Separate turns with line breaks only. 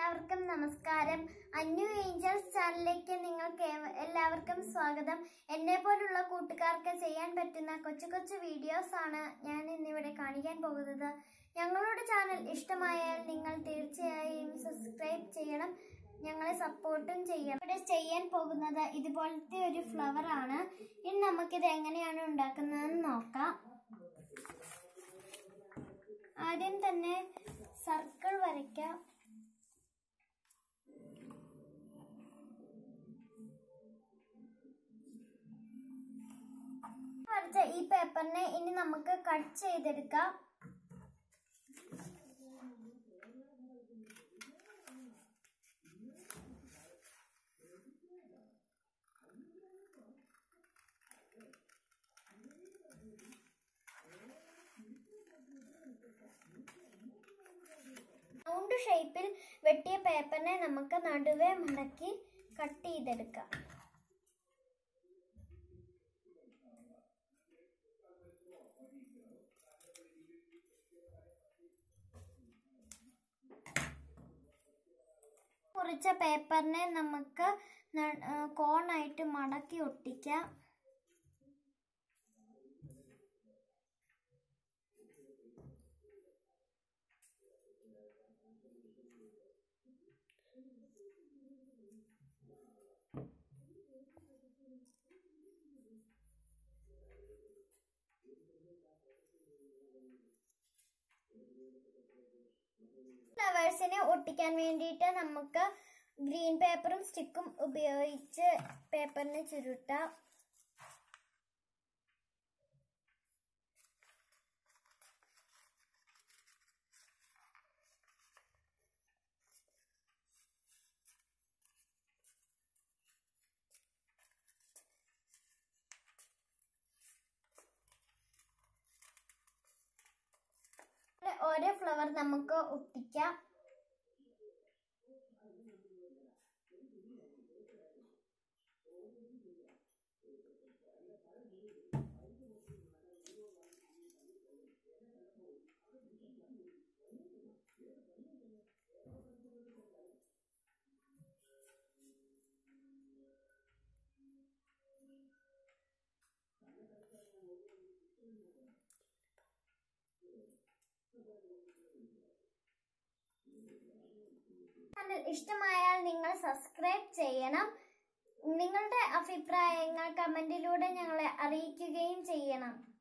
എല്ലാവർക്കും നമസ്കാരം അന്യു ഏഞ്ചൽസ് ചാനലിലേക്ക് നിങ്ങൾക്ക് ഏവ- എല്ലാവർക്കും സ്വാഗതം എന്നെ പോലുള്ള കൂട്ടുകാർക്ക് ചെയ്യാൻ പറ്റുന്ന കൊച്ചു കൊച്ചു വീഡിയോസ് ആണ് ഞാൻ ഇന്നിവിടെ കാണിക്കാൻ പോകുന്നത് ഞങ്ങളുടെ ചാനൽ ഇഷ്ടമായാൽ നിങ്ങൾ തീർച്ചയായും സബ്സ്ക്രൈബ് ചെയ്യണം ഞങ്ങളെ സപ്പോർട്ടും ചെയ്യണം ഇവിടെ ചെയ്യാൻ പോകുന്നത് ഇതുപോലത്തെ ഒരു ഫ്ലവർ ആണ് ഇനി നമുക്കിത് എങ്ങനെയാണ് ഉണ്ടാക്കുന്നതെന്ന് നോക്കാം ആദ്യം തന്നെ സർക്കിൾ വരയ്ക്കാം വരച്ച ഈ പേപ്പറിനെ ഇനി നമുക്ക് കട്ട് ചെയ്തെടുക്കാം റൗണ്ട് ഷേപ്പിൽ വെട്ടിയ പേപ്പറിനെ നമുക്ക് നടുവേ മടക്കി കട്ട് ചെയ്തെടുക്കാം കുറിച്ച പേപ്പറിനെ നമുക്ക് ന- ആ, കോണായിട്ട് മടക്കി ഒട്ടിക്കാം ഫ്ലവേഴ്സിനെ ഒട്ടിക്കാൻ വേണ്ടിയിട്ട് നമുക്ക് ഗ്രീൻ പേപ്പറും സ്റ്റിക്കും ഉപയോഗിച്ച് പേപ്പറിന് ചുരുട്ടാം ഇവിടെ ഓരോ ഫ്ലവർ നമുക്ക് ഒട്ടിക്കാം ചാനൽ ഇഷ്ടമായാൽ നിങ്ങൾ സബ്സ്ക്രൈബ് ചെയ്യണം നിങ്ങളുടെ അഭിപ്രായങ്ങൾ കമന്റിലൂടെ ഞങ്ങളെ അറിയിക്കുകയും ചെയ്യണം